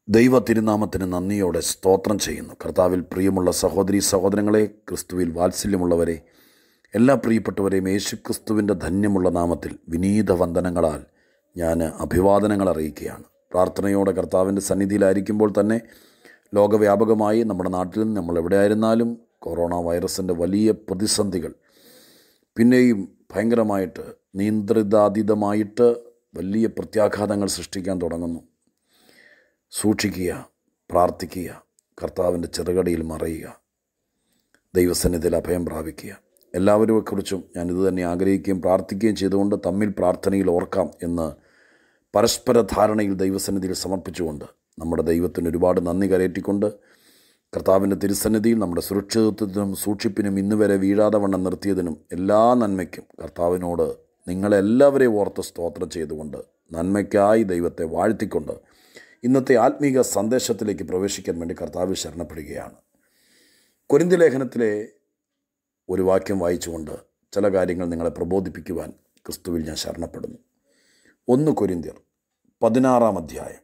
ദൈവ തിരുനാമത്തിന് നന്ദിയോടെ സ്തോത്രം ചെയ്യുന്നു കർത്താവിൽ പ്രിയമുള്ള സഹോദരി സഹോദരങ്ങളെ ക്രിസ്തുവിൽ വാത്സല്യമുള്ളവരെ എല്ലാ പ്രിയപ്പെട്ടവരെയും യേശു ക്രിസ്തുവിൻ്റെ ധന്യമുള്ള നാമത്തിൽ വിനീത വന്ദനങ്ങളാൽ ഞാൻ അഭിവാദനങ്ങൾ അറിയിക്കുകയാണ് പ്രാർത്ഥനയോടെ കർത്താവിൻ്റെ സന്നിധിയിലായിരിക്കുമ്പോൾ തന്നെ ലോകവ്യാപകമായി നമ്മുടെ നാട്ടിൽ നമ്മൾ എവിടെയായിരുന്നാലും കൊറോണ വൈറസിൻ്റെ വലിയ പ്രതിസന്ധികൾ പിന്നെയും ഭയങ്കരമായിട്ട് നിയന്ത്രിതാതീതമായിട്ട് വലിയ പ്രത്യാഘാതങ്ങൾ സൃഷ്ടിക്കാൻ തുടങ്ങുന്നു സൂക്ഷിക്കുക പ്രാർത്ഥിക്കുക കർത്താവിൻ്റെ ചെറുകടിയിൽ മറയുക ദൈവസന്നിധിയിൽ അഭയം പ്രാപിക്കുക എല്ലാവരെക്കുറിച്ചും ഞാൻ ഇത് തന്നെ ആഗ്രഹിക്കുകയും പ്രാർത്ഥിക്കുകയും ചെയ്തുകൊണ്ട് തമ്മിൽ പ്രാർത്ഥനയിൽ ഓർക്കാം എന്ന് പരസ്പര ധാരണയിൽ ദൈവസന്നിധിയിൽ സമർപ്പിച്ചുകൊണ്ട് നമ്മുടെ ദൈവത്തിന് ഒരുപാട് നന്ദി കരയറ്റിക്കൊണ്ട് കർത്താവിൻ്റെ തിരുസന്നിധിയിൽ നമ്മുടെ സുരക്ഷിതത്വത്തിനും സൂക്ഷിപ്പിനും ഇന്ന് വരെ വീഴാതെ വണ്ണം നിർത്തിയതിനും എല്ലാ നന്മയ്ക്കും കർത്താവിനോട് നിങ്ങളെല്ലാവരെയും ഓർത്ത് സ്തോത്രം ചെയ്തുകൊണ്ട് നന്മയ്ക്കായി ദൈവത്തെ വാഴ്ത്തിക്കൊണ്ട് ഇന്നത്തെ ആത്മീക സന്ദേശത്തിലേക്ക് പ്രവേശിക്കാൻ വേണ്ടി കർത്താവ് ശരണപ്പെടുകയാണ് കൊരിന്തി ലേഖനത്തിലെ ഒരു വാക്യം വായിച്ചുകൊണ്ട് ചില കാര്യങ്ങൾ നിങ്ങളെ പ്രബോധിപ്പിക്കുവാൻ ക്രിസ്തുവിൽ ഞാൻ ശരണപ്പെടുന്നു ഒന്ന് കൊരിന്തിയർ പതിനാറാം അധ്യായം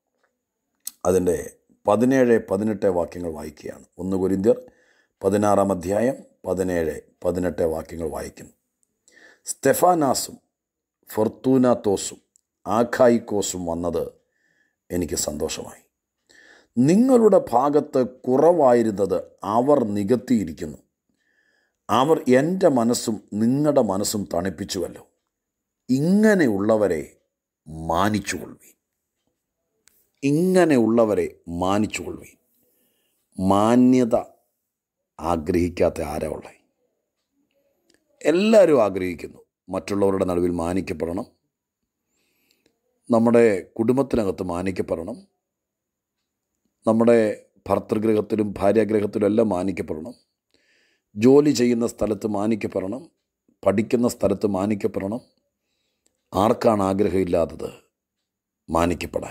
അതിൻ്റെ പതിനേഴ് പതിനെട്ട് വാക്യങ്ങൾ വായിക്കുകയാണ് ഒന്ന് കൊരിന്തിയർ പതിനാറാം അധ്യായം പതിനേഴ് പതിനെട്ട് വാക്യങ്ങൾ വായിക്കുന്നു സ്തെഫാനാസും ഫൊർത്തൂനാത്തോസും ആഖായിക്കോസും വന്നത് എനിക്ക് സന്തോഷമായി നിങ്ങളുടെ ഭാഗത്ത് കുറവായിരുന്നത് അവർ നികത്തിയിരിക്കുന്നു അവർ എൻ്റെ മനസ്സും നിങ്ങളുടെ മനസ്സും തണുപ്പിച്ചുവല്ലോ ഇങ്ങനെയുള്ളവരെ മാനിച്ചുകൊള്ളുവീൻ ഇങ്ങനെയുള്ളവരെ മാനിച്ചുകൊള്ളുവീൻ മാന്യത ആഗ്രഹിക്കാത്ത ആരാ ഉള്ളത് എല്ലാവരും ആഗ്രഹിക്കുന്നു മറ്റുള്ളവരുടെ നടുവിൽ മാനിക്കപ്പെടണം നമ്മുടെ കുടുംബത്തിനകത്ത് മാനിക്കപ്പെടണം നമ്മുടെ ഭർത്തൃഗ്രഹത്തിലും ഭാര്യാഗ്രഹത്തിലും എല്ലാം മാനിക്കപ്പെടണം ജോലി ചെയ്യുന്ന സ്ഥലത്ത് മാനിക്കപ്പെടണം പഠിക്കുന്ന സ്ഥലത്ത് മാനിക്കപ്പെടണം ആർക്കാണ് ആഗ്രഹമില്ലാത്തത് മാനിക്കപ്പെടാൻ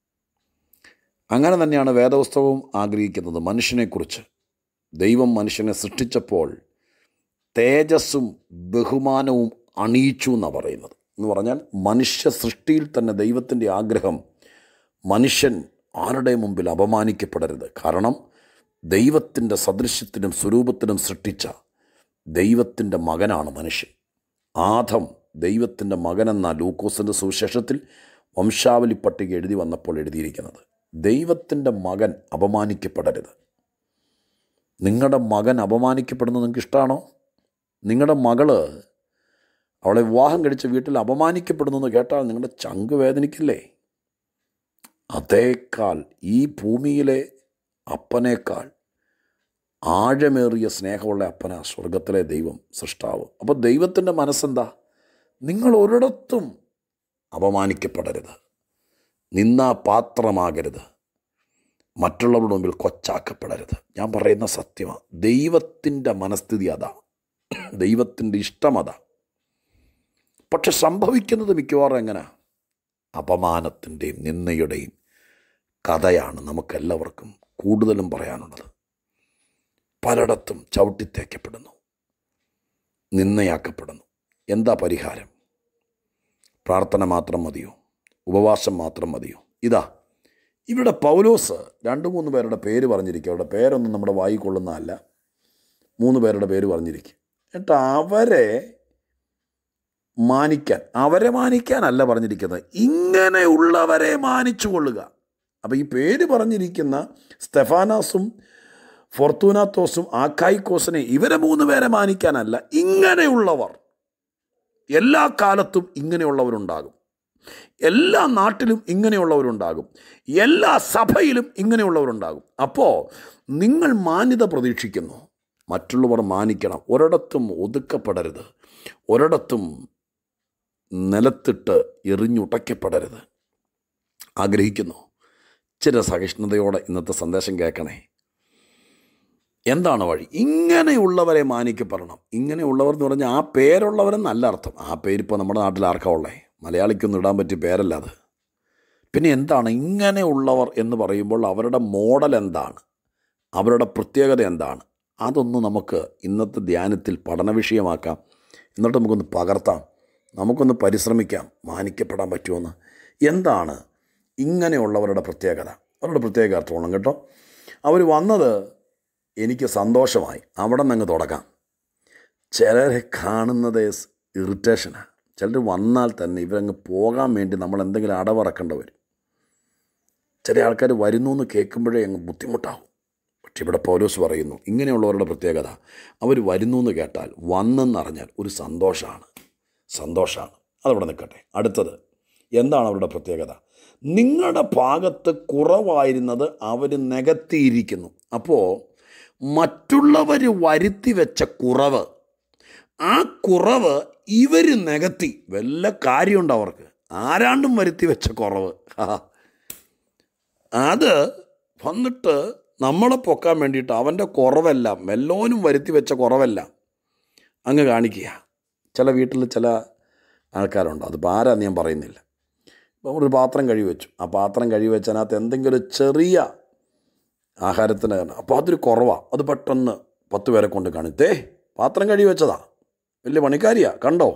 അങ്ങനെ തന്നെയാണ് വേദപുസ്തകവും ആഗ്രഹിക്കുന്നത് മനുഷ്യനെക്കുറിച്ച് ദൈവം മനുഷ്യനെ സൃഷ്ടിച്ചപ്പോൾ തേജസ്സും ബഹുമാനവും അണിയിച്ചു എന്നാണ് പറയുന്നത് എന്ന് പറഞ്ഞാൽ മനുഷ്യ സൃഷ്ടിയിൽ തന്നെ ദൈവത്തിൻ്റെ ആഗ്രഹം മനുഷ്യൻ ആരുടെ മുമ്പിൽ അപമാനിക്കപ്പെടരുത് കാരണം ദൈവത്തിൻ്റെ സദൃശ്യത്തിനും സ്വരൂപത്തിനും സൃഷ്ടിച്ച ദൈവത്തിൻ്റെ മകനാണ് മനുഷ്യൻ ആദം ദൈവത്തിൻ്റെ മകനെന്ന ലൂക്കോസിൻ്റെ സുവിശേഷത്തിൽ വംശാവലി പട്ടിക എഴുതി വന്നപ്പോൾ എഴുതിയിരിക്കുന്നത് ദൈവത്തിൻ്റെ മകൻ അപമാനിക്കപ്പെടരുത് നിങ്ങളുടെ മകൻ അപമാനിക്കപ്പെടുന്നത് നിങ്ങൾക്ക് ഇഷ്ടമാണോ നിങ്ങളുടെ മകള് അവളെ വിവാഹം കഴിച്ച വീട്ടിൽ അപമാനിക്കപ്പെടുന്നു എന്ന് കേട്ടാൽ നിങ്ങളുടെ ചങ്ക് വേദനിക്കില്ലേ അതേക്കാൾ ഈ ഭൂമിയിലെ അപ്പനേക്കാൾ ആഴമേറിയ സ്നേഹമുള്ള അപ്പന സ്വർഗത്തിലെ ദൈവം സൃഷ്ടാവ് അപ്പോൾ ദൈവത്തിൻ്റെ മനസ്സെന്താ നിങ്ങൾ ഒരിടത്തും അപമാനിക്കപ്പെടരുത് നിന്നാ പാത്രമാകരുത് മറ്റുള്ളവരുടെ മുമ്പിൽ കൊച്ചാക്കപ്പെടരുത് ഞാൻ പറയുന്ന സത്യമാണ് ദൈവത്തിൻ്റെ മനസ്ഥിതി അതാ ദൈവത്തിൻ്റെ ഇഷ്ടം അതാ പക്ഷെ സംഭവിക്കുന്നത് മിക്കവാറും എങ്ങനെ അപമാനത്തിൻ്റെയും നിന്നയുടെയും കഥയാണ് നമുക്കെല്ലാവർക്കും കൂടുതലും പറയാനുള്ളത് പലയിടത്തും ചവിട്ടിത്തേക്കപ്പെടുന്നു നിന്നയാക്കപ്പെടുന്നു എന്താ പരിഹാരം പ്രാർത്ഥന മാത്രം മതിയോ ഉപവാസം മാത്രം മതിയോ ഇതാ ഇവിടെ പൗലോസ് രണ്ട് മൂന്ന് പേരുടെ പേര് പറഞ്ഞിരിക്കുക അവരുടെ പേരൊന്നും നമ്മുടെ വായി കൊള്ളുന്നതല്ല മൂന്ന് പേരുടെ പേര് പറഞ്ഞിരിക്കുക എന്നിട്ട് അവരെ മാനിക്കാൻ അവരെ മാനിക്കാനല്ല പറഞ്ഞിരിക്കുന്നത് ഇങ്ങനെയുള്ളവരെ മാനിച്ചു കൊള്ളുക അപ്പോൾ ഈ പേര് പറഞ്ഞിരിക്കുന്ന സ്റ്റെഫാനാസും ഫോർത്തൂനാത്തോസും ആക്കായിക്കോസിനെ ഇവരെ മൂന്ന് പേരെ മാനിക്കാനല്ല ഇങ്ങനെയുള്ളവർ എല്ലാ കാലത്തും ഇങ്ങനെയുള്ളവരുണ്ടാകും എല്ലാ നാട്ടിലും ഇങ്ങനെയുള്ളവരുണ്ടാകും എല്ലാ സഭയിലും ഇങ്ങനെയുള്ളവരുണ്ടാകും അപ്പോൾ നിങ്ങൾ മാന്യത പ്രതീക്ഷിക്കുന്നു മറ്റുള്ളവർ മാനിക്കണം ഒരിടത്തും ഒതുക്കപ്പെടരുത് ഒരിടത്തും നിലത്തിട്ട് എറിഞ്ഞുടയ്ക്കപ്പെടരുത് ആഗ്രഹിക്കുന്നു ചില സഹിഷ്ണുതയോടെ ഇന്നത്തെ സന്ദേശം കേൾക്കണേ എന്താണ് വഴി ഇങ്ങനെയുള്ളവരെ മാനിക്കപ്പെടണം ഇങ്ങനെയുള്ളവർ എന്ന് പറഞ്ഞാൽ ആ പേരുള്ളവരെന്നല്ല അർത്ഥം ആ പേരിപ്പോൾ നമ്മുടെ നാട്ടിൽ ആർക്കാ ഉള്ളേ മലയാളിക്കൊന്നും ഇടാൻ പറ്റിയ പേരല്ല അത് പിന്നെ എന്താണ് ഇങ്ങനെയുള്ളവർ എന്ന് പറയുമ്പോൾ അവരുടെ മോഡൽ എന്താണ് അവരുടെ പ്രത്യേകത എന്താണ് അതൊന്ന് നമുക്ക് ഇന്നത്തെ ധ്യാനത്തിൽ പഠന വിഷയമാക്കാം എന്നിട്ട് നമുക്കൊന്ന് പകർത്താം നമുക്കൊന്ന് പരിശ്രമിക്കാം മാനിക്കപ്പെടാൻ പറ്റുമെന്ന് എന്താണ് ഇങ്ങനെയുള്ളവരുടെ പ്രത്യേകത അവരുടെ പ്രത്യേക അർത്ഥമാണ് കേട്ടോ അവർ വന്നത് എനിക്ക് സന്തോഷമായി അവിടെ നിന്ന് അങ്ങ് തുടങ്ങാം ചിലരെ കാണുന്നത് ഇറിറ്റേഷനാണ് ചിലർ വന്നാൽ തന്നെ ഇവരങ്ങ് പോകാൻ വേണ്ടി നമ്മൾ എന്തെങ്കിലും അടവറക്കേണ്ടി വരും ചില ആൾക്കാർ വരുന്നു എന്ന് കേൾക്കുമ്പോഴേ അങ്ങ് ബുദ്ധിമുട്ടാവും പക്ഷെ ഇവിടെ പൗലോസ് പറയുന്നു ഇങ്ങനെയുള്ളവരുടെ പ്രത്യേകത അവർ വരുന്നു എന്ന് കേട്ടാൽ വന്നെന്നറിഞ്ഞാൽ ഒരു സന്തോഷമാണ് സന്തോഷമാണ് അതവിടെ നിൽക്കട്ടെ അടുത്തത് എന്താണ് അവരുടെ പ്രത്യേകത നിങ്ങളുടെ ഭാഗത്ത് കുറവായിരുന്നത് അവർ നികത്തിയിരിക്കുന്നു അപ്പോൾ മറ്റുള്ളവർ വരുത്തി വെച്ച കുറവ് ആ കുറവ് ഇവർ നികത്തി വല്ല കാര്യമുണ്ട് അവർക്ക് ആരാണ്ടും വരുത്തി വെച്ച കുറവ് ആ അത് വന്നിട്ട് നമ്മളെ പൊക്കാൻ വേണ്ടിയിട്ട് അവൻ്റെ കുറവെല്ലാം മെല്ലോനും വരുത്തി വെച്ച കുറവെല്ലാം അങ്ങ് കാണിക്കുക ചില വീട്ടിൽ ചില ആൾക്കാരുണ്ട് അതിപ്പോൾ ആരാന്ന് ഞാൻ പറയുന്നില്ല ഇപ്പം ഒരു പാത്രം കഴുകി വെച്ചു ആ പാത്രം കഴുകി വെച്ചതിനകത്ത് എന്തെങ്കിലും ചെറിയ ആഹാരത്തിന് അപ്പോൾ അതൊരു കുറവാണ് അത് പെട്ടെന്ന് പത്ത് പേരെ കൊണ്ട് കാണിത്തേ പാത്രം കഴുകി വെച്ചതാ വലിയ പണിക്കാരിയാ കണ്ടോ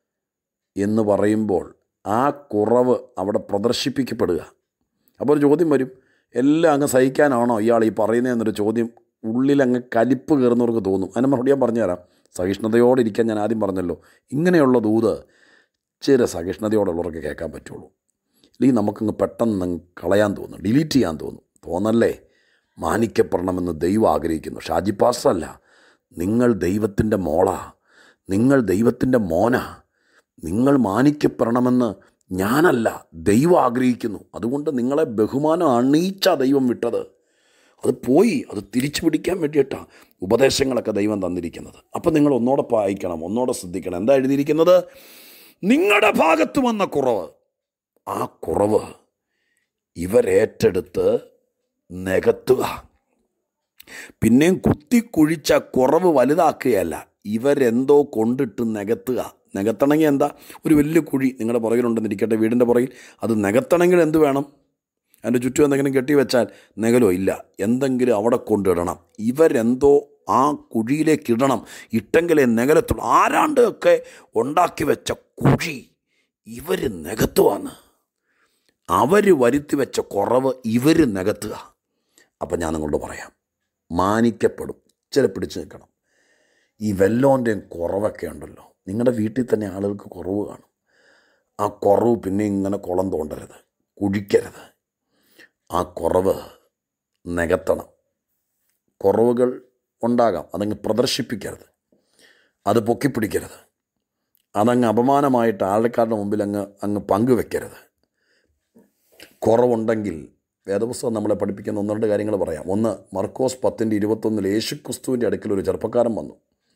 എന്ന് പറയുമ്പോൾ ആ കുറവ് അവിടെ പ്രദർശിപ്പിക്കപ്പെടുക അപ്പോൾ ഒരു ചോദ്യം വരും എല്ലാം അങ്ങ് സഹിക്കാനാണോ ഇയാൾ ഈ പറയുന്നതെന്നൊരു ചോദ്യം ഉള്ളിലങ്ങ് കലിപ്പ് കയറുന്നവർക്ക് തോന്നും അതിന് മറുപടി ഞാൻ പറഞ്ഞുതരാം സഹിഷ്ണുതയോടെ ഇരിക്കാൻ ഞാൻ ആദ്യം പറഞ്ഞല്ലോ ഇങ്ങനെയുള്ള ദൂത് ചില സഹിഷ്ണുതയോടുള്ളവർക്ക് കേൾക്കാൻ പറ്റുള്ളൂ അല്ലെങ്കിൽ നമുക്കങ്ങ് പെട്ടെന്ന് അങ്ങ് കളയാൻ തോന്നും ഡിലീറ്റ് ചെയ്യാൻ തോന്നും തോന്നല്ലേ മാനിക്കപ്പെടണമെന്ന് ദൈവം ആഗ്രഹിക്കുന്നു ഷാജി പാസ്റ്ററല്ല നിങ്ങൾ ദൈവത്തിൻ്റെ മോളാ നിങ്ങൾ ദൈവത്തിൻ്റെ മോനാ നിങ്ങൾ മാനിക്കപ്പെടണമെന്ന് ഞാനല്ല ദൈവം ആഗ്രഹിക്കുന്നു അതുകൊണ്ട് നിങ്ങളെ ബഹുമാനം അണിയിച്ച ദൈവം വിട്ടത് അത് പോയി അത് തിരിച്ചു പിടിക്കാൻ വേണ്ടിയിട്ടാണ് ഉപദേശങ്ങളൊക്കെ ദൈവം തന്നിരിക്കുന്നത് അപ്പം നിങ്ങൾ ഒന്നോടെ വായിക്കണം ഒന്നോടെ ശ്രദ്ധിക്കണം എന്താ എഴുതിയിരിക്കുന്നത് നിങ്ങളുടെ ഭാഗത്ത് വന്ന കുറവ് ആ കുറവ് ഇവരേറ്റെടുത്ത് നികത്തുക പിന്നെയും കുത്തിക്കുഴിച്ച കുറവ് വലുതാക്കുകയല്ല ഇവരെന്തോ കൊണ്ടിട്ട് നികത്തുക നികത്തണമെങ്കിൽ എന്താ ഒരു വലിയ കുഴി നിങ്ങളുടെ പുറകിലുണ്ടെന്നിരിക്കട്ടെ വീടിൻ്റെ പുറകിൽ അത് നികത്തണമെങ്കിൽ എന്ത് വേണം അതിൻ്റെ ചുറ്റും എന്തെങ്കിലും കെട്ടി വെച്ചാൽ നികലോ ഇല്ല എന്തെങ്കിലും അവിടെ കൊണ്ടിടണം ഇവരെന്തോ ആ കുഴിയിലേക്ക് ഇടണം ഇട്ടെങ്കിലേ നികലത്തുള്ളൂ ആരാണ്ടൊക്കെ ഉണ്ടാക്കി വെച്ച കുഴി ഇവർ നികത്തുവാന്ന് അവർ വരുത്തി വെച്ച കുറവ് ഇവർ നികത്തുക അപ്പം ഞാൻ നിങ്ങളോട് പറയാം മാനിക്കപ്പെടും ഇച്ചിരി പിടിച്ചു നിൽക്കണം ഈ വെല്ലോൻ്റെയും കുറവൊക്കെ ഉണ്ടല്ലോ നിങ്ങളുടെ വീട്ടിൽ തന്നെ ആളുകൾക്ക് കുറവ് കാണും ആ കുറവ് പിന്നെ ഇങ്ങനെ കുളം തോണ്ടരുത് കുഴിക്കരുത് ആ കുറവ് നികത്തണം കുറവുകൾ ഉണ്ടാകാം അതങ്ങ് പ്രദർശിപ്പിക്കരുത് അത് പൊക്കിപ്പിടിക്കരുത് അതങ്ങ് അപമാനമായിട്ട് ആൾക്കാരുടെ മുമ്പിൽ അങ്ങ് അങ്ങ് പങ്കുവെക്കരുത് കുറവുണ്ടെങ്കിൽ വേദപുസ്തകം നമ്മളെ പഠിപ്പിക്കുന്ന ഒന്ന് രണ്ട് കാര്യങ്ങൾ പറയാം ഒന്ന് മർക്കോസ് പത്തിൻ്റെ ഇരുപത്തൊന്നിൽ യേശു ക്രിസ്തുവിൻ്റെ അടുക്കൽ ഒരു ചെറുപ്പക്കാരൻ വന്നു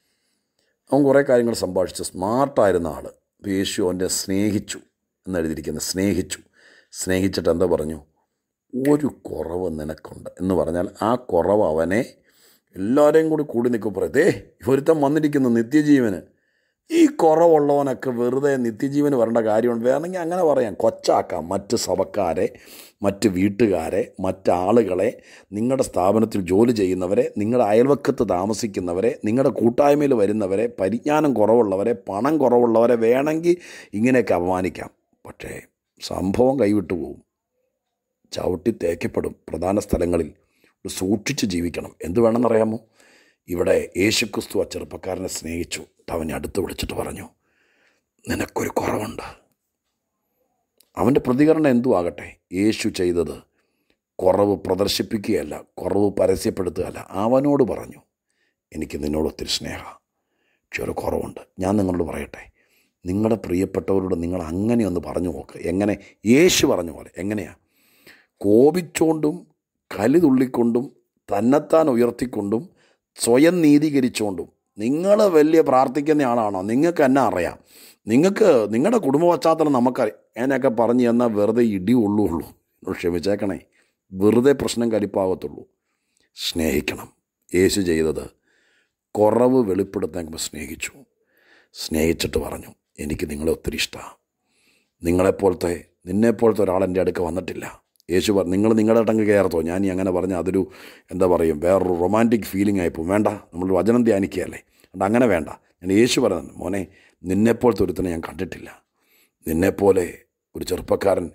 അവൻ കുറേ കാര്യങ്ങൾ സംഭാഷിച്ചു സ്മാർട്ടായിരുന്ന ആൾ അപ്പോൾ യേശു അവൻ്റെ സ്നേഹിച്ചു എന്നെഴുതിയിരിക്കുന്നത് സ്നേഹിച്ചു സ്നേഹിച്ചിട്ട് എന്താ പറഞ്ഞു ഒരു കുറവ് നിനക്കുണ്ട് എന്ന് പറഞ്ഞാൽ ആ കുറവ് അവനെ എല്ലാവരെയും കൂടി കൂടി നിൽക്കും പറയത്തേ ഒരുത്തം വന്നിരിക്കുന്നു നിത്യജീവന് ഈ കുറവുള്ളവനൊക്കെ വെറുതെ നിത്യജീവന് വരേണ്ട കാര്യമുണ്ട് വേണമെങ്കിൽ അങ്ങനെ പറയാം കൊച്ചാക്കാം മറ്റ് സഭക്കാരെ മറ്റ് വീട്ടുകാരെ മറ്റാളുകളെ നിങ്ങളുടെ സ്ഥാപനത്തിൽ ജോലി ചെയ്യുന്നവരെ നിങ്ങളുടെ അയൽവക്കത്ത് താമസിക്കുന്നവരെ നിങ്ങളുടെ കൂട്ടായ്മയിൽ വരുന്നവരെ പരിജ്ഞാനം കുറവുള്ളവരെ പണം കുറവുള്ളവരെ വേണമെങ്കിൽ ഇങ്ങനെയൊക്കെ അപമാനിക്കാം പക്ഷേ സംഭവം കൈവിട്ടു പോകും ചവിട്ടി തേക്കപ്പെടും പ്രധാന സ്ഥലങ്ങളിൽ സൂക്ഷിച്ച് ജീവിക്കണം എന്ത് വേണമെന്നറിയാമോ ഇവിടെ യേശുക്രിസ്തു ആ ചെറുപ്പക്കാരനെ സ്നേഹിച്ചു അവനെ അടുത്ത് വിളിച്ചിട്ട് പറഞ്ഞു നിനക്കൊരു കുറവുണ്ട് അവൻ്റെ പ്രതികരണം എന്തു ആകട്ടെ യേശു ചെയ്തത് കുറവ് പ്രദർശിപ്പിക്കുകയല്ല കുറവ് പരസ്യപ്പെടുത്തുകയല്ല അവനോട് പറഞ്ഞു എനിക്ക് നിന്നോട് ഒത്തിരി സ്നേഹ പക്ഷെ ഒരു കുറവുണ്ട് ഞാൻ നിങ്ങളോട് പറയട്ടെ നിങ്ങളുടെ പ്രിയപ്പെട്ടവരോട് നിങ്ങൾ അങ്ങനെ ഒന്ന് പറഞ്ഞു നോക്ക് എങ്ങനെ യേശു പറഞ്ഞ പോലെ എങ്ങനെയാണ് കോപിച്ചുകൊണ്ടും കലി തുള്ളിക്കൊണ്ടും തന്നെത്താൻ ഉയർത്തിക്കൊണ്ടും സ്വയം നീതീകരിച്ചുകൊണ്ടും നിങ്ങൾ വലിയ പ്രാർത്ഥിക്കുന്ന ആളാണോ നിങ്ങൾക്ക് എന്നെ അറിയാം നിങ്ങൾക്ക് നിങ്ങളുടെ കുടുംബ പശ്ചാത്തലം നമുക്കറിയാം എന്നൊക്കെ പറഞ്ഞു തന്നാൽ വെറുതെ ഇടി ഉള്ളുള്ളൂ ക്ഷമിച്ചേക്കണേ വെറുതെ പ്രശ്നം കലിപ്പാകത്തുള്ളൂ സ്നേഹിക്കണം യേശു ചെയ്തത് കുറവ് വെളിപ്പെടുത്താൻ സ്നേഹിച്ചു സ്നേഹിച്ചിട്ട് പറഞ്ഞു എനിക്ക് നിങ്ങളെ ഒത്തിരി ഇഷ്ടമാണ് നിങ്ങളെപ്പോലത്തെ നിന്നെപ്പോലത്തെ ഒരാൾ എൻ്റെ അടുക്ക് വന്നിട്ടില്ല യേശു പറ നിങ്ങൾ നിങ്ങളുടെ ടങ്ക് കയറത്തോ ഞാൻ ഈ അങ്ങനെ പറഞ്ഞാൽ അതൊരു എന്താ പറയും വേറൊരു റൊമാൻറ്റിക് ഫീലിംഗ് ആയിപ്പോൾ വേണ്ട നമ്മൾ വചനം ധ്യാനിക്കുകയല്ലേ അതുകൊണ്ട് അങ്ങനെ വേണ്ട ഞാൻ യേശു പറയുന്നത് മോനെ നിന്നെപ്പോലത്തെ ഒരുത്തനെ ഞാൻ കണ്ടിട്ടില്ല നിന്നെപ്പോലെ ഒരു ചെറുപ്പക്കാരൻ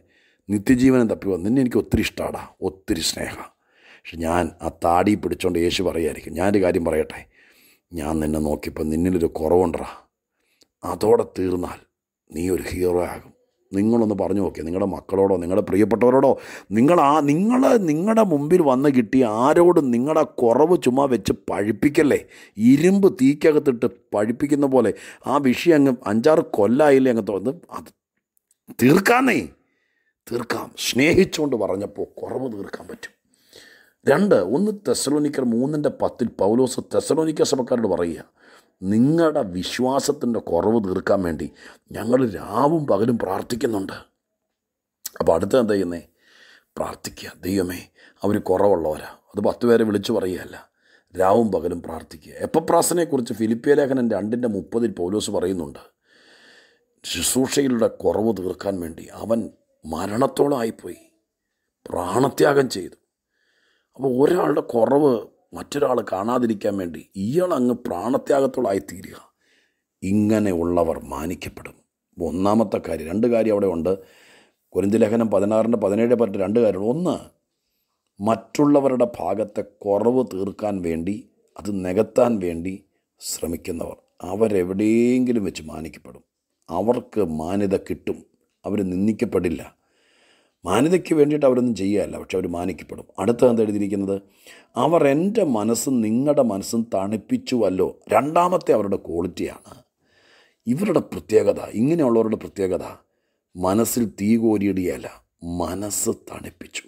നിത്യജീവനം തപ്പി വന്നു നിന്നെ എനിക്ക് ഒത്തിരി ഇഷ്ടമാടാ ഒത്തിരി സ്നേഹ പക്ഷെ ഞാൻ ആ താടി പിടിച്ചോണ്ട് യേശു പറയുമായിരിക്കും ഞാനൊരു കാര്യം പറയട്ടെ ഞാൻ നിന്നെ നോക്കിയപ്പോൾ നിന്നിലൊരു കുറവുണ്ടറാ അതോടെ തീർന്നാൽ നീ ഒരു ഹീറോ ആകും നിങ്ങളൊന്ന് പറഞ്ഞു നോക്കിയ നിങ്ങളുടെ മക്കളോടോ നിങ്ങളുടെ പ്രിയപ്പെട്ടവരോടോ നിങ്ങൾ ആ നിങ്ങൾ നിങ്ങളുടെ മുമ്പിൽ വന്ന് കിട്ടിയ ആരോടും നിങ്ങളുടെ കുറവ് ചുമ്മാ വെച്ച് പഴിപ്പിക്കല്ലേ ഇരുമ്പ് തീക്കകത്തിട്ട് പഴിപ്പിക്കുന്ന പോലെ ആ വിഷയം അങ്ങ് അഞ്ചാറ് കൊല്ലായില്ലേ അങ്ങ് തോന്നുന്നു അത് തീർക്കാന്നേ തീർക്കാം സ്നേഹിച്ചുകൊണ്ട് പറഞ്ഞപ്പോൾ കുറവ് തീർക്കാൻ പറ്റും രണ്ട് ഒന്ന് തെസലോനിക്കർ മൂന്നിൻ്റെ പത്തിൽ പൗലോസ് തെസലോനിക്ക സഭക്കാരോട് പറയുക നിങ്ങളുടെ വിശ്വാസത്തിൻ്റെ കുറവ് തീർക്കാൻ വേണ്ടി ഞങ്ങൾ രാവും പകലും പ്രാർത്ഥിക്കുന്നുണ്ട് അപ്പോൾ അടുത്ത എന്താ ചെയ്യുന്നേ പ്രാർത്ഥിക്കുക ദൈവമേ അവർ കുറവുള്ളവരാ അത് പത്ത് പേരെ വിളിച്ചു പറയുകയല്ല രാവും പകലും പ്രാർത്ഥിക്കുക എപ്പപ്രാസനെക്കുറിച്ച് ഫിലിപ്പിയ ലേഖനം രണ്ടിൻ്റെ മുപ്പതിൽ പൗലോസ് പറയുന്നുണ്ട് ശുശ്രൂഷയിലുള്ള കുറവ് തീർക്കാൻ വേണ്ടി അവൻ മരണത്തോളമായിപ്പോയി പ്രാണത്യാഗം ചെയ്തു അപ്പോൾ ഒരാളുടെ കുറവ് മറ്റൊരാൾ കാണാതിരിക്കാൻ വേണ്ടി ഇയാൾ അങ്ങ് പ്രാണത്യാഗത്തോളായി തീരുക ഇങ്ങനെയുള്ളവർ മാനിക്കപ്പെടും ഒന്നാമത്തെ കാര്യം രണ്ട് കാര്യം അവിടെ ഉണ്ട് കുരിന്തി ലേഖനം പതിനാറിൻ്റെ പതിനേഴ് പറ്റ് രണ്ട് കാര്യങ്ങൾ ഒന്ന് മറ്റുള്ളവരുടെ ഭാഗത്തെ കുറവ് തീർക്കാൻ വേണ്ടി അത് നികത്താൻ വേണ്ടി ശ്രമിക്കുന്നവർ അവരെവിടെയെങ്കിലും വെച്ച് മാനിക്കപ്പെടും അവർക്ക് മാന്യത കിട്ടും അവർ നിന്ദിക്കപ്പെടില്ല മാന്യതയ്ക്ക് വേണ്ടിയിട്ട് അവരൊന്നും ചെയ്യുകയല്ല പക്ഷെ അവർ മാനിക്കപ്പെടും അടുത്ത എന്താ എഴുതിയിരിക്കുന്നത് അവർ എൻ്റെ മനസ്സും നിങ്ങളുടെ മനസ്സും തണുപ്പിച്ചുവല്ലോ രണ്ടാമത്തെ അവരുടെ ക്വാളിറ്റിയാണ് ഇവരുടെ പ്രത്യേകത ഇങ്ങനെയുള്ളവരുടെ പ്രത്യേകത മനസ്സിൽ തീ കോരിയിടുകയല്ല മനസ്സ് തണുപ്പിച്ചു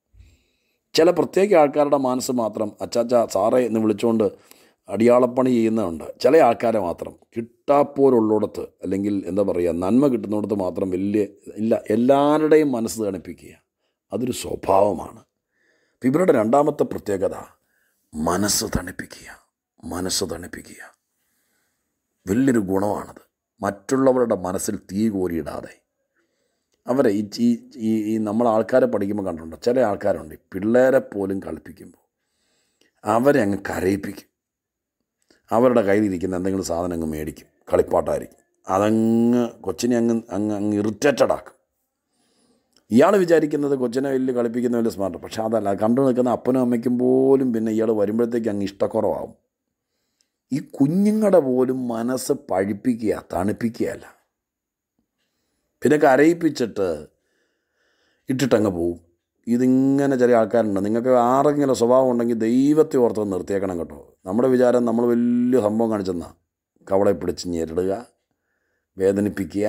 ചില പ്രത്യേക ആൾക്കാരുടെ മനസ്സ് മാത്രം അച്ചാച്ച സാറേ എന്ന് വിളിച്ചുകൊണ്ട് അടിയാളപ്പണി ചെയ്യുന്നതുണ്ട് ചില ആൾക്കാരെ മാത്രം കിട്ടാപ്പോലുള്ളിടത്ത് അല്ലെങ്കിൽ എന്താ പറയുക നന്മ കിട്ടുന്നിടത്ത് മാത്രം വലിയ ഇല്ല എല്ലാവരുടെയും മനസ്സ് തണുപ്പിക്കുക അതൊരു സ്വഭാവമാണ് അപ്പം ഇവരുടെ രണ്ടാമത്തെ പ്രത്യേകത മനസ്സ് തണുപ്പിക്കുക മനസ്സ് തണുപ്പിക്കുക വലിയൊരു ഗുണമാണത് മറ്റുള്ളവരുടെ മനസ്സിൽ തീ കോരിയിടാതെ അവരെ ഈ ഈ ഈ ഈ നമ്മൾ ആൾക്കാരെ പഠിക്കുമ്പോൾ കണ്ടിട്ടുണ്ട് ചില ആൾക്കാരുണ്ട് ഈ പിള്ളേരെ പോലും കളിപ്പിക്കുമ്പോൾ അവരെ അങ്ങ് കരയിപ്പിക്കും അവരുടെ കയ്യിലിരിക്കുന്ന എന്തെങ്കിലും സാധനം അങ്ങ് മേടിക്കും കളിപ്പാട്ടായിരിക്കും അതങ്ങ് കൊച്ചിനെ അങ്ങ് അങ്ങ് അങ്ങ് ഇറിറ്റേറ്റഡ് ആക്കും ഇയാൾ വിചാരിക്കുന്നത് കൊച്ചിനെ വലിയ കളിപ്പിക്കുന്ന വലിയ സ്മാർട്ട് പക്ഷെ അതല്ല കണ്ടു നിൽക്കുന്ന അപ്പനും അമ്മയ്ക്കും പോലും പിന്നെ ഇയാൾ വരുമ്പോഴത്തേക്ക് അങ്ങ് ഇഷ്ടക്കുറവാകും ഈ കുഞ്ഞുങ്ങളുടെ പോലും മനസ്സ് പഴിപ്പിക്കുക തണുപ്പിക്കുകയല്ല പിന്നെ കരയിപ്പിച്ചിട്ട് ഇട്ടിട്ടങ്ങ് പോവും ഇതിങ്ങനെ ചില ആൾക്കാരുണ്ട് നിങ്ങൾക്ക് ആരെങ്കിലും സ്വഭാവം ഉണ്ടെങ്കിൽ ദൈവത്തെ ഓർത്ത് നിർത്തിയേക്കണം കേട്ടോ നമ്മുടെ വിചാരം നമ്മൾ വലിയ സംഭവം കാണിച്ചെന്നാ കവളെ പിടിച്ച് ഞെരിടുക വേദനിപ്പിക്കുക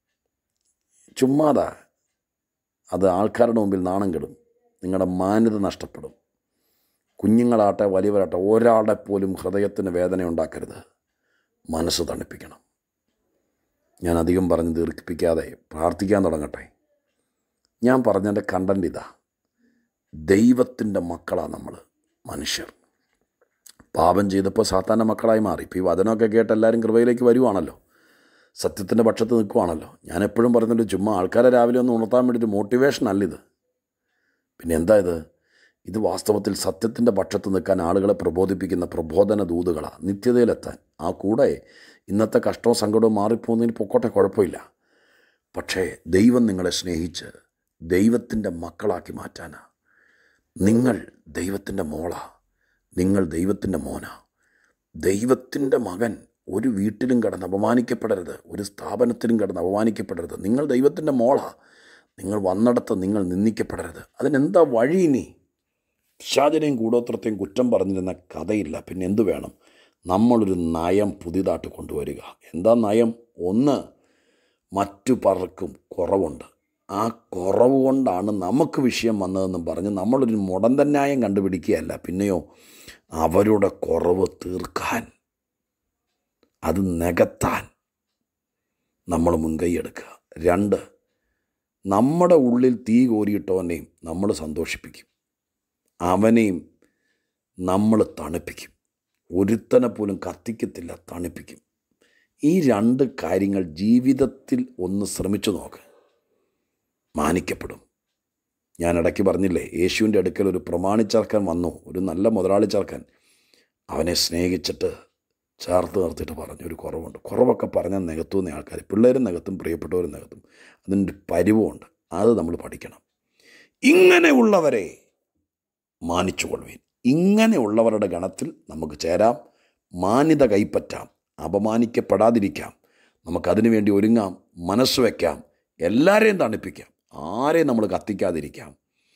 ചുമ്മാതാ അത് ആൾക്കാരുടെ മുമ്പിൽ നാണം കെടും നിങ്ങളുടെ മാന്യത നഷ്ടപ്പെടും കുഞ്ഞുങ്ങളാട്ടെ വലിയവരാട്ടെ ഒരാളുടെ പോലും ഹൃദയത്തിന് വേദന ഉണ്ടാക്കരുത് മനസ്സ് തണുപ്പിക്കണം ഞാൻ അധികം പറഞ്ഞ് ദീർഘിപ്പിക്കാതെ പ്രാർത്ഥിക്കാൻ തുടങ്ങട്ടെ ഞാൻ പറഞ്ഞതിൻ്റെ കണ്ടൻ്റ് ഇതാ ദൈവത്തിൻ്റെ മക്കളാണ് നമ്മൾ മനുഷ്യർ പാപം ചെയ്തപ്പോൾ സാത്താൻ്റെ മക്കളായി മാറി ഇപ്പോൾ ഈ വചനമൊക്കെ കേട്ട് എല്ലാവരും കൃപയിലേക്ക് വരുവാണല്ലോ സത്യത്തിൻ്റെ പക്ഷത്ത് നിൽക്കുവാണല്ലോ ഞാൻ എപ്പോഴും പറയുന്നുണ്ട് ചുമ്മാ ആൾക്കാരെ രാവിലെ ഒന്ന് ഉണർത്താൻ വേണ്ടിയിട്ട് മോട്ടിവേഷൻ അല്ലിത് പിന്നെ എന്താ ഇത് ഇത് വാസ്തവത്തിൽ സത്യത്തിൻ്റെ പക്ഷത്ത് നിൽക്കാൻ ആളുകളെ പ്രബോധിപ്പിക്കുന്ന പ്രബോധന ദൂതുകളാണ് നിത്യതയിലെത്താൻ ആ കൂടെ ഇന്നത്തെ കഷ്ടവും സങ്കടവും മാറിപ്പോകുന്നതിന് പൊക്കോട്ടെ കുഴപ്പമില്ല പക്ഷേ ദൈവം നിങ്ങളെ സ്നേഹിച്ച് ദൈവത്തിൻ്റെ മക്കളാക്കി മാറ്റാനാ നിങ്ങൾ ദൈവത്തിൻ്റെ മോളാ നിങ്ങൾ ദൈവത്തിൻ്റെ മോനാ ദൈവത്തിൻ്റെ മകൻ ഒരു വീട്ടിലും കിടന്ന് അപമാനിക്കപ്പെടരുത് ഒരു സ്ഥാപനത്തിലും കിടന്ന് അപമാനിക്കപ്പെടരുത് നിങ്ങൾ ദൈവത്തിൻ്റെ മോളാ നിങ്ങൾ വന്നിടത്ത് നിങ്ങൾ നിന്ദിക്കപ്പെടരുത് അതിനെന്താ വഴി ഇനി പിശാചനെയും കൂടോത്രത്തെയും കുറ്റം പറഞ്ഞിരുന്ന കഥയില്ല പിന്നെ എന്തു വേണം നമ്മളൊരു നയം പുതിയതായിട്ട് കൊണ്ടുവരിക എന്താ നയം ഒന്ന് മറ്റു പലർക്കും കുറവുണ്ട് ആ കുറവ് കൊണ്ടാണ് നമുക്ക് വിഷയം വന്നതെന്നും പറഞ്ഞ് നമ്മളൊരു മുടന്തന്യായം കണ്ടുപിടിക്കുകയല്ല പിന്നെയോ അവരുടെ കുറവ് തീർക്കാൻ അത് നികത്താൻ നമ്മൾ മുൻകൈയെടുക്കുക രണ്ട് നമ്മുടെ ഉള്ളിൽ തീ കോരിയിട്ടവനെയും നമ്മൾ സന്തോഷിപ്പിക്കും അവനെയും നമ്മൾ തണുപ്പിക്കും ഒരുത്തനെ പോലും കത്തിക്കത്തില്ല തണുപ്പിക്കും ഈ രണ്ട് കാര്യങ്ങൾ ജീവിതത്തിൽ ഒന്ന് ശ്രമിച്ചു നോക്ക് മാനിക്കപ്പെടും ഞാൻ ഇടയ്ക്ക് പറഞ്ഞില്ലേ യേശുവിൻ്റെ അടുക്കൽ ഒരു പ്രമാണിച്ചേർക്കാൻ വന്നു ഒരു നല്ല മുതലാളി ചേർക്കാൻ അവനെ സ്നേഹിച്ചിട്ട് ചേർത്ത് നിർത്തിയിട്ട് പറഞ്ഞു ഒരു കുറവുണ്ട് കുറവൊക്കെ പറഞ്ഞാൽ നികത്തുന്ന ആൾക്കാർ പിള്ളേരും നികത്തും പ്രിയപ്പെട്ടവരും നികത്തും അതിൻ്റെ പരിവുമുണ്ട് അത് നമ്മൾ പഠിക്കണം ഇങ്ങനെയുള്ളവരെ മാനിച്ചുകൊള്ളുവിൻ ഇങ്ങനെയുള്ളവരുടെ ഗണത്തിൽ നമുക്ക് ചേരാം മാന്യത കൈപ്പറ്റാം അപമാനിക്കപ്പെടാതിരിക്കാം നമുക്കതിനു വേണ്ടി ഒരുങ്ങാം മനസ്സ് വയ്ക്കാം എല്ലാവരെയും തണുപ്പിക്കാം ആരെയും നമ്മൾ കത്തിക്കാതിരിക്കാം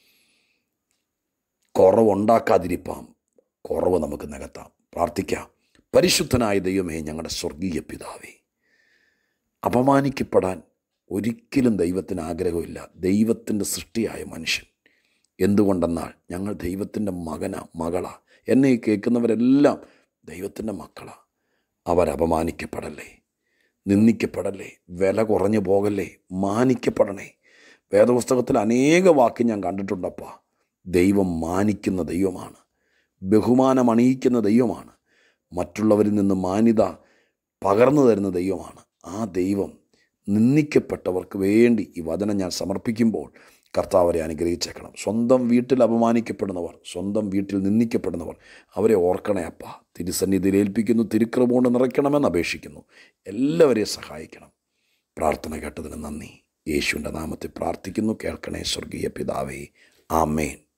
കുറവുണ്ടാക്കാതിരിപ്പാം കുറവ് നമുക്ക് നികത്താം പ്രാർത്ഥിക്കാം പരിശുദ്ധനായ ദൈവമേ ഞങ്ങളുടെ സ്വർഗീയ പിതാവേ അപമാനിക്കപ്പെടാൻ ഒരിക്കലും ദൈവത്തിന് ആഗ്രഹമില്ല ദൈവത്തിൻ്റെ സൃഷ്ടിയായ മനുഷ്യൻ എന്തുകൊണ്ടെന്നാൽ ഞങ്ങൾ ദൈവത്തിൻ്റെ മകനാ മകളാ എന്നെ ഈ കേൾക്കുന്നവരെല്ലാം ദൈവത്തിൻ്റെ മക്കളാ അവരപമാനിക്കപ്പെടല്ലേ നിന്ദിക്കപ്പെടല്ലേ വില കുറഞ്ഞു പോകല്ലേ മാനിക്കപ്പെടണേ വേദപുസ്തകത്തിൽ അനേക വാക്ക് ഞാൻ കണ്ടിട്ടുണ്ടപ്പാ ദൈവം മാനിക്കുന്ന ദൈവമാണ് ബഹുമാനം അണിയിക്കുന്ന ദൈവമാണ് മറ്റുള്ളവരിൽ നിന്ന് മാന്യത പകർന്നു തരുന്ന ദൈവമാണ് ആ ദൈവം നിന്ദിക്കപ്പെട്ടവർക്ക് വേണ്ടി ഈ വചനം ഞാൻ സമർപ്പിക്കുമ്പോൾ കർത്താവരെ അനുഗ്രഹിച്ചേക്കണം സ്വന്തം വീട്ടിൽ അപമാനിക്കപ്പെടുന്നവർ സ്വന്തം വീട്ടിൽ നിന്ദിക്കപ്പെടുന്നവർ അവരെ ഓർക്കണേ അപ്പ തിരുസന്നിധിയിൽ ഏൽപ്പിക്കുന്നു തിരുക്രമോണ്ട് നിറയ്ക്കണമെന്ന് അപേക്ഷിക്കുന്നു എല്ലാവരെയും സഹായിക്കണം പ്രാർത്ഥന കേട്ടതിന് നന്ദി യേശുവിൻ്റെ നാമത്തിൽ പ്രാർത്ഥിക്കുന്നു കേൾക്കണേ സ്വർഗീയ പിതാവേ ആമേൻ